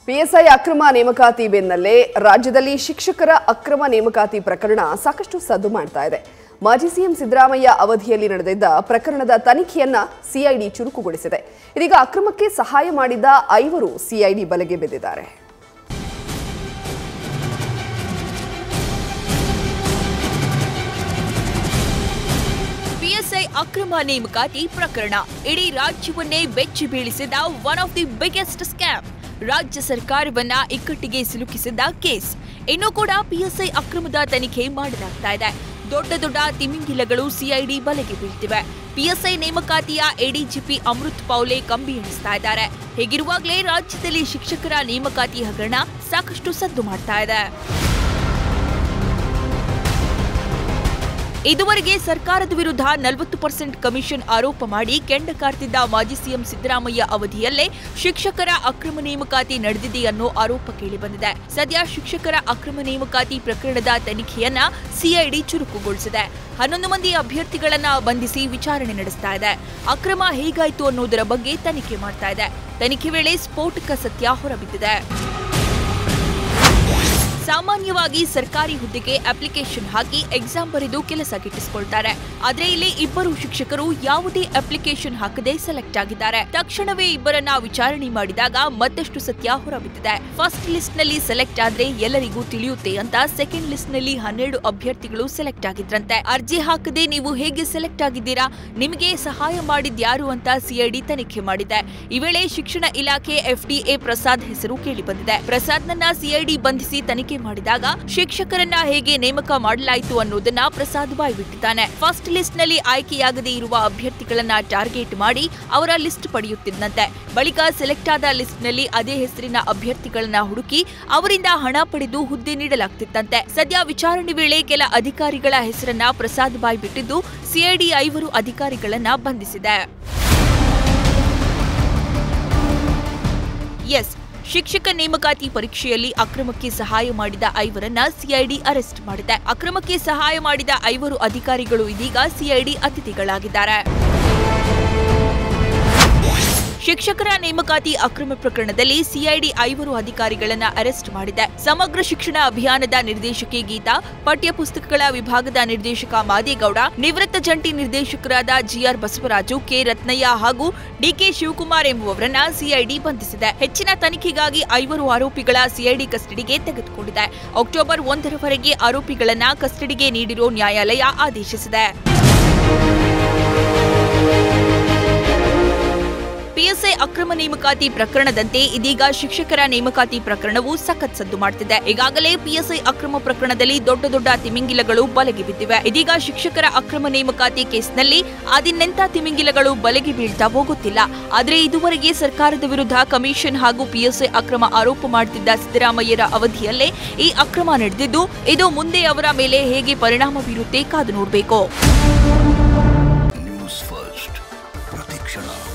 PSI ಅಕ್ರಮ ನೇಮಕಾತಿ ಬೆನ್ನಲ್ಲೇ ರಾಜ್ಯದಲ್ಲಿ ಶಿಕ್ಷಕರ ಅಕ್ರಮ ನೇಮಕಾತಿ ಪ್ರಕರಣ ಸಾಕಷ್ಟು ಸದ್ದು ಮಾಡ್ತಾ ಇದೆ ಮಾಜಿ ಸಿಎಂ ಸಿದ್ದರಾಮಯ್ಯ ಅವಧಿಯಲ್ಲಿ ನಡೆದಿದ್ದ ಪ್ರಕರಣದ ತನಿಖೆಯನ್ನ ಸಿಐಡಿ ಚುರುಕುಗೊಳಿಸಿದೆ ಇದೀಗ ಅಕ್ರಮಕ್ಕೆ ಸಹಾಯ ಮಾಡಿದ್ದ ಐವರು ಸಿಐಡಿ ಬಲೆಗೆ ಬಿದ್ದಿದ್ದಾರೆ ಪಿಎಸ್ಐ ಅಕ್ರಮ ನೇಮಕಾತಿ ಪ್ರಕರಣ ಇಡೀ ರಾಜ್ಯವನ್ನೇ ಬೆಚ್ಚಿ ಬೀಳಿಸಿದ one of the biggest scam ರಾಜ್ಯ ಸರ್ಕಾರವನ್ನ ಇಕ್ಕಟ್ಟಿಗೆ ಸಿಲುಕಿಸಿದ್ದ ಕೇಸ್ ಇನ್ನು ಕೂಡ ಪಿಎಸ್ಐ ಅಕ್ರಮದ ತನಿಖೆ ಮಾಡಲಾಗ್ತಾ ಇದೆ ದೊಡ್ಡ ದೊಡ್ಡ ತಿಮಿಂಗಿಲಗಳು ಸಿಐಡಿ ಬಲೆಗೆ ಬೀಳ್ತಿವೆ ಪಿಎಸ್ಐ ನೇಮಕಾತಿಯ ಎಡಿಜಿಪಿ ಅಮೃತ್ ಪೌಲೆ ಕಂಬಿ ಎಣಿಸ್ತಾ ಇದ್ದಾರೆ ಹೀಗಿರುವಾಗಲೇ ರಾಜ್ಯದಲ್ಲಿ ಶಿಕ್ಷಕರ ನೇಮಕಾತಿ ಹಗರಣ ಸಾಕಷ್ಟು ಸದ್ದು ಮಾಡ್ತಾ ಇದೆ ಇದುವರೆಗೆ ಸರ್ಕಾರದ ವಿರುದ್ಧ ನಲವತ್ತು ಪರ್ಸೆಂಟ್ ಕಮಿಷನ್ ಆರೋಪ ಮಾಡಿ ಕೆಂಡ ಕಾರ್ತಿದ್ದ ಮಾಜಿ ಸಿಎಂ ಸಿದ್ದರಾಮಯ್ಯ ಅವಧಿಯಲ್ಲೇ ಶಿಕ್ಷಕರ ಅಕ್ರಮ ನೇಮಕಾತಿ ನಡೆದಿದೆ ಅನ್ನೋ ಆರೋಪ ಕೇಳಿಬಂದಿದೆ ಸದ್ಯ ಶಿಕ್ಷಕರ ಅಕ್ರಮ ನೇಮಕಾತಿ ಪ್ರಕರಣದ ತನಿಖೆಯನ್ನ ಸಿಐಡಿ ಚುರುಕುಗೊಳಿಸಿದೆ ಹನ್ನೊಂದು ಮಂದಿ ಅಭ್ಯರ್ಥಿಗಳನ್ನ ಬಂಧಿಸಿ ವಿಚಾರಣೆ ನಡೆಸ್ತಾ ಇದೆ ಅಕ್ರಮ ಹೇಗಾಯ್ತು ಅನ್ನೋದರ ಬಗ್ಗೆ ತನಿಖೆ ಮಾಡ್ತಾ ಇದೆ ತನಿಖೆ ವೇಳೆ ಸ್ಫೋಟಕ ಸತ್ಯ ಹೊರಬಿದ್ದಿದೆ ಸಾಮಾನ್ಯವಾಗಿ ಸರ್ಕಾರಿ ಹುದ್ದೆಗೆ ಅಪ್ಲಿಕೇಶನ್ ಹಾಕಿ ಎಕ್ಸಾಮ್ ಬರೆದು ಕೆಲಸ ಗಿಟ್ಟಿಸಿಕೊಳ್ತಾರೆ ಆದ್ರೆ ಇಲ್ಲಿ ಇಬ್ಬರು ಶಿಕ್ಷಕರು ಯಾವುದೇ ಅಪ್ಲಿಕೇಶನ್ ಹಾಕದೆ ಸೆಲೆಕ್ಟ್ ಆಗಿದ್ದಾರೆ ತಕ್ಷಣವೇ ಇಬ್ಬರನ್ನ ವಿಚಾರಣೆ ಮಾಡಿದಾಗ ಮತ್ತಷ್ಟು ಸತ್ಯ ಹೊರಬಿದ್ದಿದೆ ಫಸ್ಟ್ ಲಿಸ್ಟ್ ನಲ್ಲಿ ಸೆಲೆಕ್ಟ್ ಆದ್ರೆ ಎಲ್ಲರಿಗೂ ತಿಳಿಯುತ್ತೆ ಅಂತ ಸೆಕೆಂಡ್ ಲಿಸ್ಟ್ ನಲ್ಲಿ ಹನ್ನೆರಡು ಅಭ್ಯರ್ಥಿಗಳು ಸೆಲೆಕ್ಟ್ ಆಗಿದ್ರಂತೆ ಅರ್ಜಿ ಹಾಕದೆ ನೀವು ಹೇಗೆ ಸೆಲೆಕ್ಟ್ ಆಗಿದ್ದೀರಾ ನಿಮಗೆ ಸಹಾಯ ಮಾಡಿದ್ಯಾರು ಅಂತ ಸಿಐಡಿ ತನಿಖೆ ಮಾಡಿದೆ ಈ ವೇಳೆ ಶಿಕ್ಷಣ ಇಲಾಖೆ ಎಫ್ಡಿಎ ಪ್ರಸಾದ್ ಹೆಸರು ಕೇಳಿಬಂದಿದೆ ಪ್ರಸಾದ್ನನ್ನ ಸಿಐಡಿ ಬಂಧಿಸಿ ತನಿಖೆ ಮಾಡಿದಾಗ ಶಿಕ್ಷಕರನ್ನ ಹೇಗೆ ನೇಮಕ ಮಾಡಲಾಯಿತು ಅನ್ನೋದನ್ನ ಪ್ರಸಾದ್ ಬಾಯ್ಬಿಟ್ಟಿದ್ದಾನೆ ಫಸ್ಟ್ ಲಿಸ್ಟ್ ನಲ್ಲಿ ಆಯ್ಕೆಯಾಗದೇ ಇರುವ ಅಭ್ಯರ್ಥಿಗಳನ್ನ ಟಾರ್ಗೆಟ್ ಮಾಡಿ ಅವರ ಲಿಸ್ಟ್ ಪಡೆಯುತ್ತಿದ್ದಂತೆ ಬಳಿಕ ಸೆಲೆಕ್ಟ್ ಆದ ಲಿಸ್ಟ್ ನಲ್ಲಿ ಅದೇ ಹೆಸರಿನ ಅಭ್ಯರ್ಥಿಗಳನ್ನ ಹುಡುಕಿ ಅವರಿಂದ ಹಣ ಪಡೆದು ಹುದ್ದೆ ನೀಡಲಾಗ್ತಿತ್ತಂತೆ ಸದ್ಯ ವಿಚಾರಣೆ ವೇಳೆ ಕೆಲ ಅಧಿಕಾರಿಗಳ ಹೆಸರನ್ನ ಪ್ರಸಾದ್ ಬಾಯ್ ಬಿಟ್ಟಿದ್ದು ಸಿಐಡಿ ಐವರು ಅಧಿಕಾರಿಗಳನ್ನ ಬಂಧಿಸಿದೆ ಎಸ್ ಶಿಕ್ಷಕ ನೇಮಕಾತಿ ಪರೀಕ್ಷೆಯಲ್ಲಿ ಅಕ್ರಮಕ್ಕೆ ಸಹಾಯ ಮಾಡಿದ ಐವರನ್ನ ಸಿಐಡಿ ಅರೆಸ್ಟ್ ಮಾಡಿದೆ ಅಕ್ರಮಕ್ಕೆ ಸಹಾಯ ಮಾಡಿದ ಐವರು ಅಧಿಕಾರಿಗಳು ಇದೀಗ ಸಿಐಡಿ ಅತಿಥಿಗಳಾಗಿದ್ದಾರೆ ಶಿಕ್ಷಕರ ನೇಮಕಾತಿ ಅಕ್ರಮ ಪ್ರಕರಣದಲ್ಲಿ ಸಿಐಡಿ ಐವರು ಅಧಿಕಾರಿಗಳನ್ನ ಅರೆಸ್ಟ್ ಮಾಡಿದೆ ಸಮಗ್ರ ಶಿಕ್ಷಣ ಅಭಿಯಾನದ ನಿರ್ದೇಶಕಿ ಗೀತಾ ಪಠ್ಯ ಪುಸ್ತಕಗಳ ವಿಭಾಗದ ನಿರ್ದೇಶಕ ಮಾದೇಗೌಡ ನಿವೃತ್ತ ಜಂಟಿ ನಿರ್ದೇಶಕರಾದ ಜಿಆರ್ ಬಸವರಾಜು ಕೆ ರತ್ನಯ್ಯ ಹಾಗೂ ಡಿಕೆ ಶಿವಕುಮಾರ್ ಎಂಬುವವರನ್ನ ಸಿಐಡಿ ಬಂಧಿಸಿದೆ ಹೆಚ್ಚಿನ ತನಿಖೆಗಾಗಿ ಐವರು ಆರೋಪಿಗಳ ಸಿಐಡಿ ಕಸ್ಟಡಿಗೆ ತೆಗೆದುಕೊಂಡಿದೆ ಅಕ್ಟೋಬರ್ ಒಂದರವರೆಗೆ ಆರೋಪಿಗಳನ್ನ ಕಸ್ಟಡಿಗೆ ನೀಡಿರೋ ನ್ಯಾಯಾಲಯ ಆದೇಶಿಸಿದೆ ಪಿಎಸ್ಐ ಅಕ್ರಮ ನೇಮಕಾತಿ ಪ್ರಕರಣದಂತೆ ಇದೀಗ ಶಿಕ್ಷಕರ ನೇಮಕಾತಿ ಪ್ರಕರಣವು ಸಖತ್ ಸದ್ದು ಮಾಡ್ತಿದೆ ಈಗಾಗಲೇ ಪಿಎಸ್ಐ ಅಕ್ರಮ ಪ್ರಕರಣದಲ್ಲಿ ದೊಡ್ಡ ದೊಡ್ಡ ತಿಮಿಂಗಿಲಗಳು ಬಲೆಗೆ ಬಿದ್ದಿವೆ ಇದೀಗ ಶಿಕ್ಷಕರ ಅಕ್ರಮ ನೇಮಕಾತಿ ಕೇಸ್ನಲ್ಲಿ ಅದಿನ್ನೆಂತ ತಿಮಿಂಗಿಲಗಳು ಬಲೆಗೆ ಬೀಳ್ತಾವೋ ಗೊತ್ತಿಲ್ಲ ಆದ್ರೆ ಇದುವರೆಗೆ ಸರ್ಕಾರದ ವಿರುದ್ಧ ಕಮಿಷನ್ ಹಾಗೂ ಪಿಎಸ್ಐ ಅಕ್ರಮ ಆರೋಪ ಮಾಡುತ್ತಿದ್ದ ಸಿದ್ದರಾಮಯ್ಯರ ಅವಧಿಯಲ್ಲೇ ಈ ಅಕ್ರಮ ನಡೆದಿದ್ದು ಇದು ಮುಂದೆ ಅವರ ಮೇಲೆ ಹೇಗೆ ಪರಿಣಾಮ ಬೀರುತ್ತೆ ಕಾದು ನೋಡಬೇಕು ನ್ಯೂಸ್ ಫಸ್ಟ್ ಪ್ರತಿಕ್ಷಣ